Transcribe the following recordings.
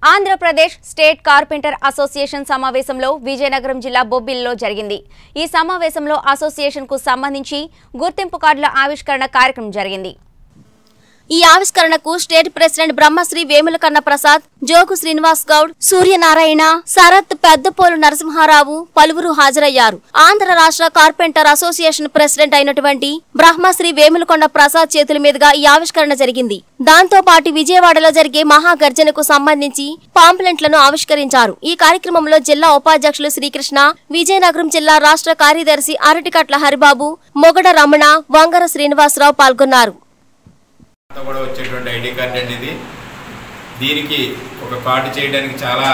Andhra Pradesh state carpenter association సమావేశంలో విజయనగరం జిల్లా బొబ్బిలిలో జరిగింది ఈ సమావేశంలో అసోసియేషన్కు సంబంధించి గుర్తింపు కార్డుల ఆవిష్కరణ కార్యక్రమం జరిగింది ఈ ఆవిష్కరణకు స్టేట్ ప్రెసిడెంట్ బ్రహ్మశ్రీ వేములకన్న ప్రసాద్ జోగు శ్రీనివాస్ గౌడ్ సూర్యనారాయణ శరత్ పెద్దపోలు నరసింహారావు పలువురు హాజరయ్యారు ఆంధ్ర రాష్ట్ర కార్పెంటర్ అసోసియేషన్ ప్రెసిడెంట్ అయినటువంటి బ్రహ్మశ్రీ వేములకొండ ప్రసాద్ చేతుల మీదుగా ఈ ఆవిష్కరణ జరిగింది దాంతో పాటు విజయవాడలో జరిగే మహాగర్జనకు సంబంధించి పాంప్లెంట్లను ఆవిష్కరించారు ఈ కార్యక్రమంలో జిల్లా ఉపాధ్యక్షులు శ్రీకృష్ణ విజయనగరం జిల్లా రాష్ట్ర కార్యదర్శి అరటికట్ల హరిబాబు మొగడ రమణ వంగర శ్రీనివాసరావు పాల్గొన్నారు అంతా కూడా వచ్చేటువంటి ఐడి కార్డ్ అండి ఇది దీనికి ఒక కార్డు చేయడానికి చాలా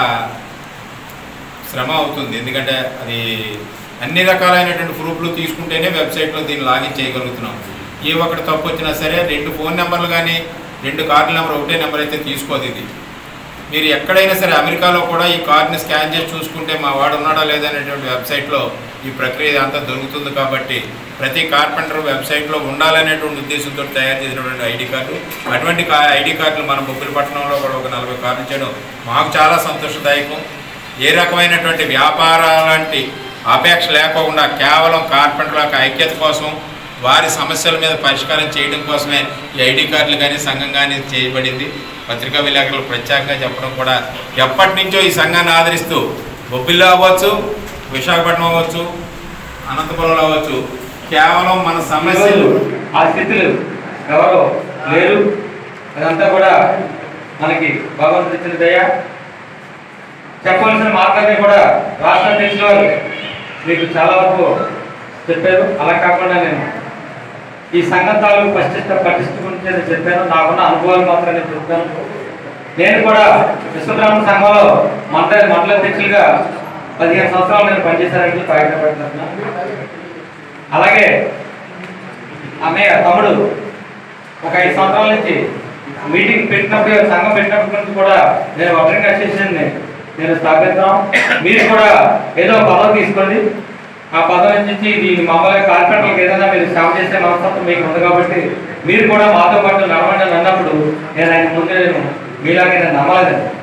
శ్రమ అవుతుంది ఎందుకంటే అది అన్ని రకాలైనటువంటి ప్రూఫ్లు తీసుకుంటేనే వెబ్సైట్లో దీన్ని లాగిన్ చేయగలుగుతున్నాం ఏ ఒక్కటి తప్పు వచ్చినా సరే రెండు ఫోన్ నెంబర్లు కానీ రెండు కార్డు నెంబర్ ఒకటే నెంబర్ అయితే తీసుకోదు ఇది మీరు ఎక్కడైనా సరే అమెరికాలో కూడా ఈ కార్డుని స్కాన్ చేసి చూసుకుంటే మా వాడు ఉన్నాడా లేదా అనేటువంటి వెబ్సైట్లో ఈ ప్రక్రియ అంతా దొరుకుతుంది కాబట్టి ప్రతి కార్పెంటర్ వెబ్సైట్లో ఉండాలనేటువంటి ఉద్దేశంతో తయారు చేసినటువంటి ఐడి కార్డు అటువంటి కా- ఐడి కార్డులు మన బొబ్బిలిపట్నంలో కూడా ఒక నలభై కార్డులు చేయడం మాకు చాలా సంతోషదాయకం ఏ రకమైనటువంటి వ్యాపారాలంటి అపేక్ష లేకుండా కేవలం కార్పెంటర్ల యొక్క ఐక్యత కోసం వారి సమస్యల మీద పరిష్కారం చేయడం కోసమే ఈ ఐడి కార్డులు కానీ సంఘం కానీ చేయబడింది పత్రికా విలేకరులు ప్రత్యేకంగా చెప్పడం కూడా ఎప్పటి నుంచో ఈ సంఘాన్ని ఆదరిస్తూ బొబ్బిల్లో అవ్వచ్చు విశాఖపట్నం అవ్వచ్చు అనంతపురంలో అవ్వచ్చు కేవలం మన సమస్యలు ఆ స్థితులు ఎవరు లేరు అదంతా కూడా మనకి భగవంతుడి ఇచ్చిన దయ చెప్పవలసిన మాటలన్నీ కూడా రాష్ట్రం తెలిసిన వారు మీకు చాలా వరకు చెప్పారు అలా కాకుండా నేను ఈ సంఘం తాలూకు పటిష్ట పటిష్ట గురించి నేను చెప్పాను నాకున్న అనుభవాలు మాత్రం నేను చెప్తాను నేను కూడా విశ్వబ్రహ్మ సంఘంలో మండల మండల అధ్యక్షులుగా పదిహేను సంవత్సరాలు నేను పనిచేశానండి కాగితం పెట్టినట్టున్నా అలాగే అన్నయ్య తమ్ముడు ఒక ఐదు సంవత్సరాల నుంచి మీటింగ్ పెట్టినప్పుడు సంఘం పెట్టినప్పటి నుంచి కూడా నేను వర్కింగ్ అసోసియేషన్ నేను స్థాపిస్తాం మీరు కూడా ఏదో ఒక పదవి తీసుకోండి ఆ పదవి నుంచి ఇది మామూలుగా కార్పెంటర్లకు ఏదైనా మీరు సేవ చేసే మనస్తత్వం మీకు ఉంది కాబట్టి మీరు కూడా మాతో పాటు నడవండి అని అన్నప్పుడు నేను ఆయన ముందు నేను మీలాగే నేను నమ్మలేదండి